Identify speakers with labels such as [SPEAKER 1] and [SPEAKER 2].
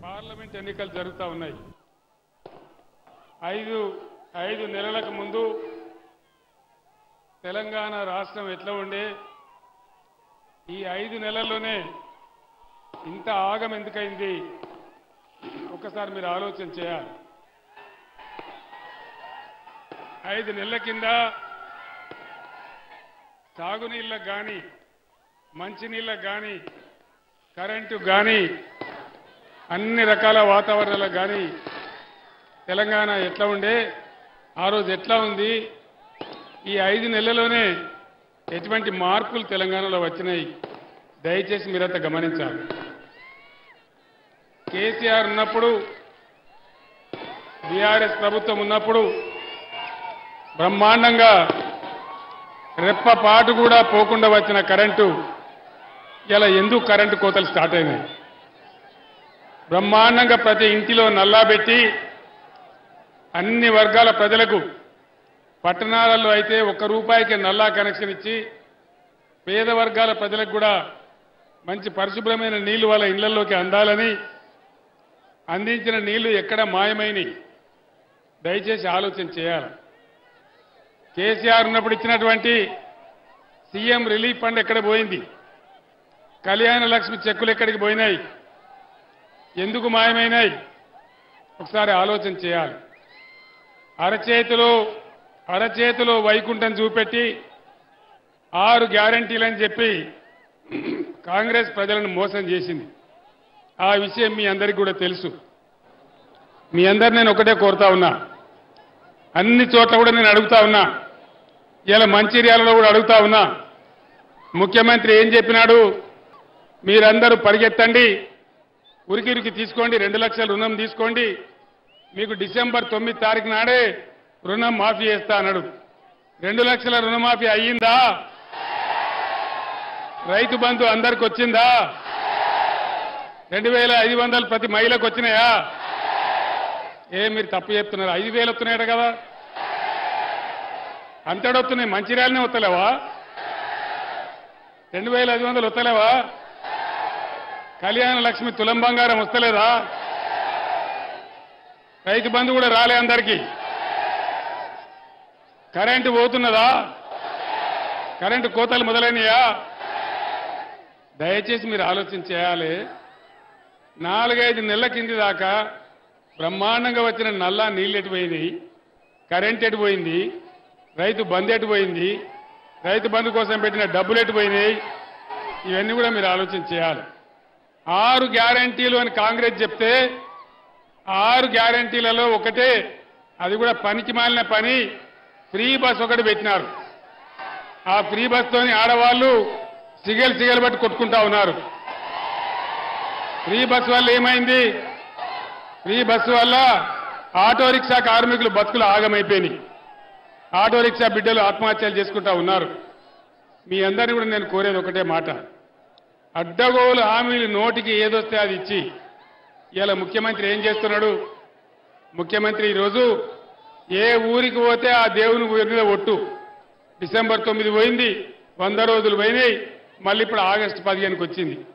[SPEAKER 1] parliament ఎన్నికలు జరుగుతూ ఉన్నాయి ఐదు ఐదు నెలలకు ముందు తెలంగాణ రాష్ట్రం ఎట్లా ఉండే ఈ ఐదు నెలల్లోనే ఇంత ఆగం ఎందుకైంది ఒకసారి మీరు ఆలోచన చేయాలి ఐదు నెలల కింద తాగునీళ్ళకు కానీ మంచినీళ్ళకు కానీ కరెంటు కానీ అన్ని రకాల వాతావరణాలకు కానీ తెలంగాణ ఎట్లా ఉండే ఆ రోజు ఎట్లా ఉంది ఈ ఐదు నెలల్లోనే ఎటువంటి మార్పులు తెలంగాణలో వచ్చినాయి దయచేసి మీరంతా గమనించాలి కేసీఆర్ ఉన్నప్పుడు బీఆర్ఎస్ ప్రభుత్వం ఉన్నప్పుడు బ్రహ్మాండంగా రెప్పపాటు కూడా పోకుండా వచ్చిన కరెంటు ఇలా ఎందుకు కరెంటు కోతలు స్టార్ట్ అయినాయి బ్రహ్మాండంగా ప్రతి ఇంటిలో నల్లా పెట్టి అన్ని వర్గాల ప్రజలకు పట్టణాలలో అయితే ఒక్క రూపాయికి నల్లా కనెక్షన్ ఇచ్చి పేద వర్గాల ప్రజలకు కూడా మంచి పరిశుభ్రమైన నీళ్లు వాళ్ళ ఇళ్లలోకి అందాలని అందించిన నీళ్లు ఎక్కడ మాయమైనవి దయచేసి ఆలోచన చేయాలి కేసీఆర్ ఉన్నప్పుడు ఇచ్చినటువంటి సీఎం రిలీఫ్ ఫండ్ ఎక్కడ పోయింది కళ్యాణ లక్ష్మి చెక్కులు ఎక్కడికి పోయినాయి ఎందుకు మాయమైనాయి ఒకసారి ఆలోచన చేయాలి అరచేతిలో అరచేతిలో వైకుంఠం చూపెట్టి ఆరు గ్యారంటీలని చెప్పి కాంగ్రెస్ ప్రజలను మోసం చేసింది ఆ విషయం మీ అందరికీ కూడా తెలుసు మీ అందరు నేను ఒకటే కోరుతా ఉన్నా అన్ని చోట్ల కూడా నేను అడుగుతా ఉన్నా ఇలా మంచిర్యాలలో కూడా అడుగుతా ఉన్నా ముఖ్యమంత్రి ఏం చెప్పినాడు మీరందరూ పరిగెత్తండి ఉరికిరికి తీసుకోండి రెండు లక్షల రుణం తీసుకోండి మీకు డిసెంబర్ తొమ్మిది తారీఖు నాడే రుణం మాఫీ చేస్తా అన్నాడు రెండు లక్షల రుణమాఫీ అయ్యిందా రైతు బంధు అందరికి వచ్చిందా రెండు వేల ఐదు వందలు ప్రతి మహిళకు వచ్చినాయా ఏ మీరు తప్పు చెప్తున్నారు ఐదు వేలు వస్తున్నాయట కదా అంతడు వస్తున్నాయి మంచిర్యాలనే వస్తలేవా రెండు వేల ఐదు వందలు వస్తలేవా కళ్యాణ లక్ష్మి తులం బంగారం వస్తలేదా రైతు బంధు కూడా రాలే అందరికీ కరెంటు పోతున్నదా కరెంటు కోతలు మొదలైనయా దయచేసి మీరు ఆలోచన చేయాలి నాలుగైదు నెలల కింది దాకా బ్రహ్మాండంగా వచ్చిన నల్లా నీళ్ళు ఎటుపోయినాయి కరెంట్ ఎటుపోయింది రైతు బంద్ ఎటుపోయింది రైతు బంధు కోసం పెట్టిన డబ్బులు ఎటుపోయినాయి ఇవన్నీ కూడా మీరు ఆలోచన చేయాలి ఆరు గ్యారంటీలు అని కాంగ్రెస్ చెప్తే ఆరు గ్యారంటీలలో ఒకటే అది కూడా పనికి మాలిన పని ఫ్రీ బస్ ఒకటి పెట్టినారు ఆ ఫ్రీ బస్తోని ఆడవాళ్ళు సిగల్ సిగల్ బట్టి కొట్టుకుంటా ఉన్నారు ఫ్రీ బస్ వల్ల ఏమైంది ఫ్రీ బస్సు వల్ల ఆటో రిక్షా కార్మికులు బతుకులు ఆగమైపోయినాయి ఆటో రిక్షా బిడ్డలు ఆత్మహత్యలు చేసుకుంటా ఉన్నారు మీ అందరినీ కూడా నేను కోరేది ఒకటే మాట అడ్డగోలు హామీలు నోటికి ఏదొస్తే అది ఇచ్చి ఇలా ముఖ్యమంత్రి ఏం చేస్తున్నాడు ముఖ్యమంత్రి ఈరోజు ఏ ఊరికి పోతే ఆ దేవుని ఊరి మీద ఒట్టు డిసెంబర్ తొమ్మిది పోయింది వంద రోజులు పోయినాయి మళ్ళీ ఇప్పుడు ఆగస్టు పదిహేనుకి వచ్చింది